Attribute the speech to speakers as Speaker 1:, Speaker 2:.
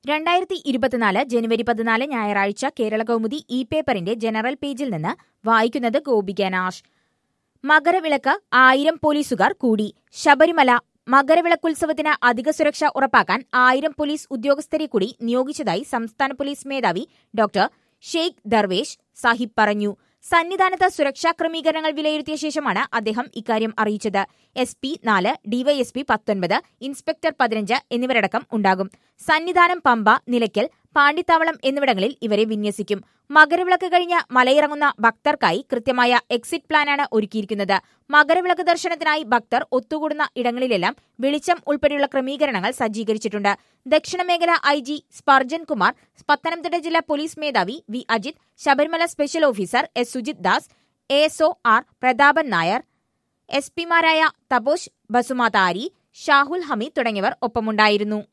Speaker 1: രണ്ടായിരത്തി ഇരുപത്തിനാല് ജനുവരി പതിനാല് ഞായറാഴ്ച കേരള കൗമുദി ഇ പേപ്പറിന്റെ ജനറൽ പേജിൽ നിന്ന് വായിക്കുന്നത് ഗോപിക നാഷ് മകരവിളക്ക് ആയിരം പോലീസുകാർ കൂടി ശബരിമല മകരവിളക്കുത്സവത്തിന് അധിക സുരക്ഷ ഉറപ്പാക്കാൻ ആയിരം പോലീസ് ഉദ്യോഗസ്ഥരെ കൂടി നിയോഗിച്ചതായി സംസ്ഥാന പോലീസ് മേധാവി ഡോക്ടർ ഷെയ്ഖ് ദർവേഷ് സാഹിബ് പറഞ്ഞു സന്നിധാനത്ത് സുരക്ഷാ ക്രമീകരണങ്ങൾ വിലയിരുത്തിയ ശേഷമാണ് അദ്ദേഹം ഇക്കാര്യം അറിയിച്ചത് എസ് പി നാല് ഡിവൈഎസ്പി പത്തൊൻപത് ഇൻസ്പെക്ടർ പതിനഞ്ച് എന്നിവരടക്കം ഉണ്ടാകും സന്നിധാനം പമ്പ നിലയ്ക്കൽ പാണ്ടിത്താവളം എന്നിവിടങ്ങളിൽ ഇവരെ വിന്യസിക്കും മകരവിളക്ക് കഴിഞ്ഞ് മലയിറങ്ങുന്ന ഭക്തർക്കായി കൃത്യമായ എക്സിറ്റ് പ്ലാനാണ് ഒരുക്കിയിരിക്കുന്നത് മകരവിളക്ക് ദർശനത്തിനായി ഭക്തർ ഒത്തുകൂടുന്ന ഇടങ്ങളിലെല്ലാം വെളിച്ചം ഉൾപ്പെടെയുള്ള ക്രമീകരണങ്ങൾ സജ്ജീകരിച്ചിട്ടുണ്ട് ദക്ഷിണമേഖല ഐ ജി സ്പർജൻ കുമാർ പത്തനംതിട്ട ജില്ലാ പോലീസ് മേധാവി V Ajith Sabarimala special officer S Sujith Das A S O R Prathapan Nair S പിമാരായ തപോഷ് ബസുമാതാരി ഷാഹുൽ ഹമീദ് തുടങ്ങിയവർ ഒപ്പമുണ്ടായിരുന്നു